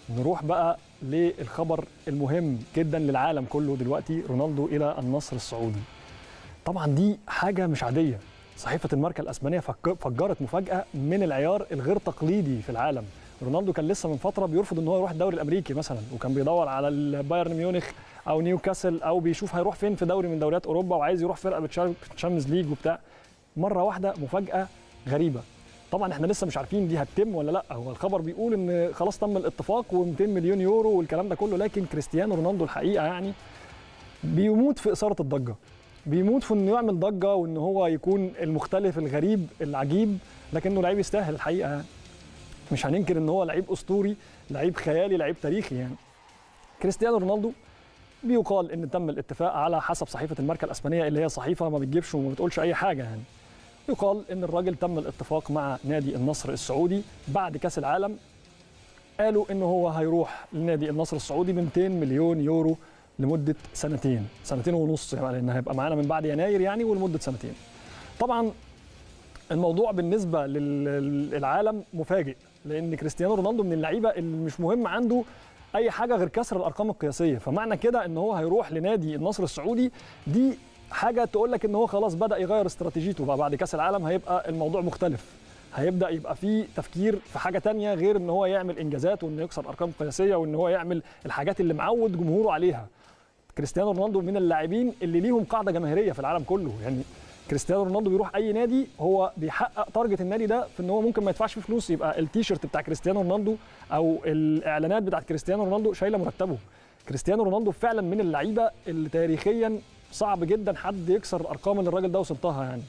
نروح بقى للخبر المهم جدا للعالم كله دلوقتي رونالدو الى النصر السعودي طبعا دي حاجه مش عاديه صحيفه الماركه الاسبانيه فك- فجرت مفاجاه من العيار الغير تقليدي في العالم رونالدو كان لسه من فتره بيرفض ان هو يروح الدوري الامريكي مثلا وكان بيدور على البايرن ميونخ او نيوكاسل او بيشوف هيروح فين في دوري من دوريات اوروبا وعايز يروح فرقه بالتشامبيونز ليج وبتاع مره واحده مفاجاه غريبه طبعا احنا لسه مش عارفين دي هتتم ولا لا هو الخبر بيقول ان خلاص تم الاتفاق و200 مليون يورو والكلام ده كله لكن كريستيانو رونالدو الحقيقه يعني بيموت في اثاره الضجه بيموت في انه يعمل ضجه وان هو يكون المختلف الغريب العجيب لكنه لعيب يستاهل الحقيقه يعني. مش هننكر ان هو لعيب اسطوري لعيب خيالي لعيب تاريخي يعني كريستيانو رونالدو بيقال ان تم الاتفاق على حسب صحيفه الماركه الاسبانيه اللي هي صحيفه ما بتجيبش وما بتقولش اي حاجه يعني يقال ان الراجل تم الاتفاق مع نادي النصر السعودي بعد كاس العالم قالوا ان هو هيروح لنادي النصر السعودي ب 200 مليون يورو لمده سنتين سنتين ونص يعني لان هيبقى معانا من بعد يناير يعني ولمده سنتين طبعا الموضوع بالنسبه لل- للعالم مفاجئ لان كريستيانو رونالدو من اللعيبه اللي مش مهم عنده اي حاجه غير كسر الارقام القياسيه فمعنى كده ان هو هيروح لنادي النصر السعودي دي حاجه تقول لك ان هو خلاص بدا يغير استراتيجيته بقى بعد كاس العالم هيبقى الموضوع مختلف هيبدا يبقى في تفكير في حاجه تانية غير ان هو يعمل انجازات وانه يكسر ارقام قياسيه وان هو يعمل الحاجات اللي معود جمهوره عليها كريستيانو رونالدو من اللاعبين اللي ليهم قاعده جماهيريه في العالم كله يعني كريستيانو رونالدو بيروح اي نادي هو بيحقق تارجت النادي ده في ان هو ممكن ما يدفعش فيه فلوس يبقى التيشيرت بتاع كريستيانو رونالدو او الاعلانات بتاعت كريستيانو رونالدو شايله مرتبه كريستيانو رونالدو فعلا من اللعيبه اللي تاريخيا صعب جدا حد يكسر الارقام اللي الراجل ده وصلتها يعني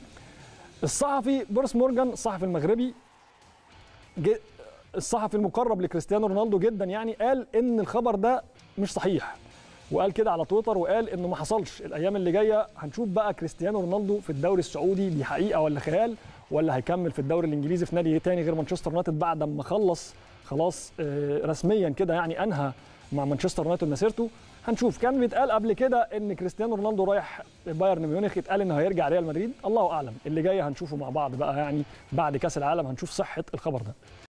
الصحفي بورس مورجان الصحفي المغربي جه- الصحفي المقرب لكريستيانو رونالدو جدا يعني قال ان الخبر ده مش صحيح وقال كده على تويتر وقال انه ما حصلش الايام اللي جايه هنشوف بقى كريستيانو رونالدو في الدوري السعودي دي حقيقه ولا خيال ولا هيكمل في الدوري الانجليزي في نادي تاني غير مانشستر يونايتد بعد ما خلص خلاص آه، رسميا كده يعني انهى مع مانشستر يونايتد مسيرته هنشوف كان بيتقال قبل كده ان كريستيانو رونالدو رايح بايرن ميونخ اتقال انه هيرجع ريال مدريد الله اعلم اللي جاي هنشوفه مع بعض بقى يعني بعد كاس العالم هنشوف صحه الخبر ده